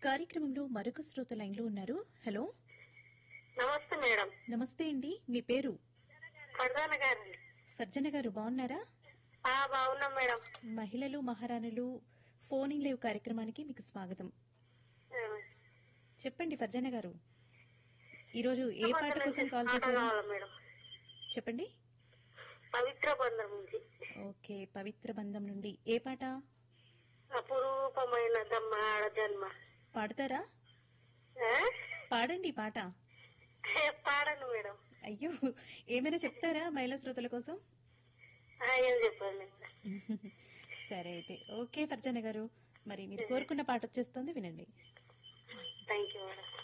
కార్యక్రమంలో మరొక శ్రోత లైన్లో ఉన్నారు హలో నమస్తే మేడం నమస్తే అండి మీ పేరు ప్రధాన గారు ఫర్జన గారు బాగున్నారా ఆ బాగున్నాం మేడం మహిళలు మహారాణులు ఫోన్ ఇన్ లేవ్ కార్యక్రమానికి మీకు స్వాగతం చెప్పండి ఫర్జన గారు ఈరోజు ఏ పాట కోసం కాల్ పాట చేశారు కావాలి మేడం చెప్పండి పవిత్ర బంధం నుంచి ఓకే పవిత్ర బంధం నుండి ఏ పాట అపురూపమైన దమ్మ ఆడ జన్మ పాడతారా ఆ? పాడండి ఈ పాట పాడండి మేడం అయ్యో ఏమైనా చెప్తారా మహిళా శ్రోతల కోసం ఆ, ఏం చెప్పండి సరే అయితే ఓకే ఫర్జన గారు మరి మీరు కోరుకున్న పాట వచ్చేస్తుంది వినండి థ్యాంక్ యూ మేడం